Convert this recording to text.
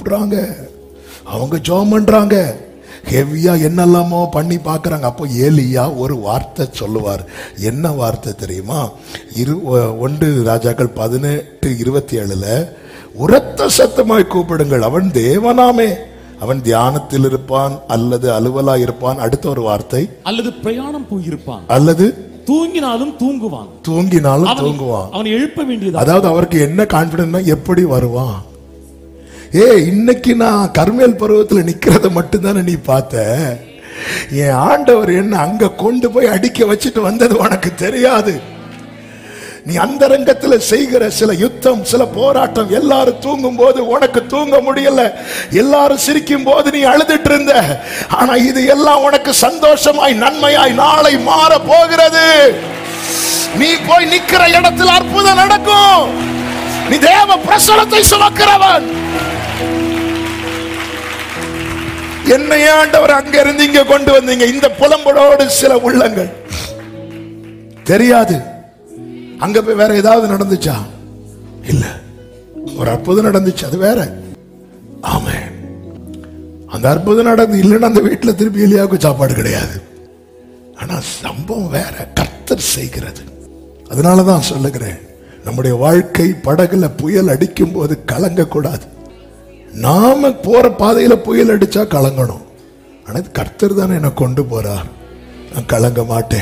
கூப்பிடுறாங்க அவங்க ஜோம் பண்றாங்க ஹெவியா என்னெல்லாமோ பண்ணி பார்க்கறாங்க அப்போ ஏலியா ஒரு வார்த்தை சொல்லுவார் என்ன வார்த்தை தெரியுமா இரு ஒ- ஒன்று ராஜாக்கள் பதினெட்டு இருபத்தி ஏழுல உரத்த சத்தமாய் கூப்பிடுங்கள் அவன் தேவனாமே அவன் தியானத்தில் இருப்பான் அல்லது அலுவலா இருப்பான் அடுத்த ஒரு வார்த்தை அல்லது பிரயாணம் போயிருப்பான் அல்லது தூங்கினாலும் தூங்குவான் தூங்கினாலும் அவனை- தூங்குவான் அவனை எழுப்ப வேண்டியதா அதாவது அவருக்கு என்ன கான்பிடன்ட்னா எப்படி வருவான் ஏ இன்னைக்கு நான் கர்மேல் பருவத்துல நிக்கிறத மட்டும்தானே நீ பார்த்த என் ஆண்டவர் என்ன அங்க கொண்டு போய் அடிக்க வச்சுட்டு வந்தது உனக்கு தெரியாது நீ அந்த ரங்கத்துல செய்கிற சில யுத்தம் சில போராட்டம் எல்லாரும் தூங்கும் போது உனக்கு தூங்க முடியல எல்லாரும் சிரிக்கும் போது நீ அழுதுட்டு இருந்த ஆனா இது எல்லாம் உனக்கு சந்தோஷமாய் நன்மையாய் நாளை மாற போகிறது நீ போய் நிக்கிற இடத்தில் அற்புதம் நடக்கும் நீ தேவ பிரசனத்தை சுமக்கிறவன் என்னை ஆண்டவர் அங்க இருந்து இங்க கொண்டு வந்தீங்க இந்த புலம்பலோடு சில உள்ளங்கள் தெரியாது அங்க போய் வேற ஏதாவது நடந்துச்சா இல்ல ஒரு அற்புதம் நடந்துச்சு அது வேற ஆமே அந்த அற்புதம் நடந்து இல்லைன்னா அந்த வீட்டுல திருப்பி எலியாவுக்கு சாப்பாடு கிடையாது ஆனா சம்பவம் வேற கர்த்தர் செய்கிறது அதனாலதான் சொல்லுகிறேன் நம்முடைய வாழ்க்கை படகுல புயல் அடிக்கும் போது கலங்க கூடாது நாம போற பாதையில புயல் அடிச்சா கலங்கணும் ஆனா இது கர்த்தர் தானே என்னை கொண்டு போறார் நான் கலங்க மாட்டேன்